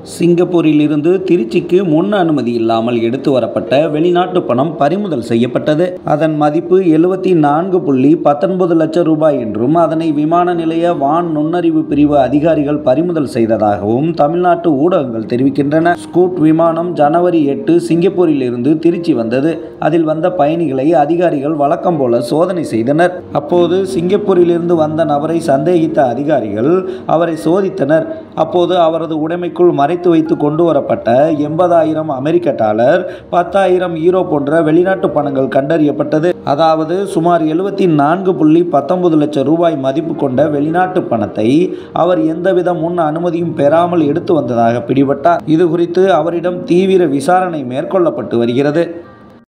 சிங்கப்பூரில் இருந்து திருச்சிக்கு முன் அனுமதி இல்லாமல் எடுத்து வரப்பட்ட வெளிநாட்டு பணம் பறிமுதல் செய்யப்பட்டது அதன் மதிப்பு எழுபத்தி நான்கு புள்ளி பத்தொன்பது லட்சம் ரூபாய் என்றும் அதனை விமான நிலைய வான் நுண்ணறிவு பிரிவு அதிகாரிகள் பறிமுதல் செய்ததாகவும் தமிழ்நாட்டு ஊடகங்கள் தெரிவிக்கின்றன ஸ்கூட் விமானம் ஜனவரி எட்டு சிங்கப்பூரில் இருந்து திருச்சி வந்தது அதில் வந்த பயணிகளை அதிகாரிகள் வழக்கம் போல சோதனை செய்தனர் அப்போது சிங்கப்பூரில் இருந்து வந்த நபரை சந்தேகித்த அதிகாரிகள் அவரை சோதித்தனர் அப்போது அவரது உடைமைக்குள் மறைத்து வைத்து கொண்டு வரப்பட்ட எண்பதாயிரம் அமெரிக்க டாலர் பத்தாயிரம் ஈரோ போன்ற வெளிநாட்டு பணங்கள் கண்டறியப்பட்டது அதாவது சுமார் எழுபத்தி நான்கு புள்ளி பத்தொன்பது லட்சம் ரூபாய் மதிப்பு கொண்ட வெளிநாட்டு பணத்தை அவர் எந்தவித முன் அனுமதியும் பெறாமல் எடுத்து வந்ததாக பிடிபட்டார் இது குறித்து அவரிடம் தீவிர விசாரணை மேற்கொள்ளப்பட்டு வருகிறது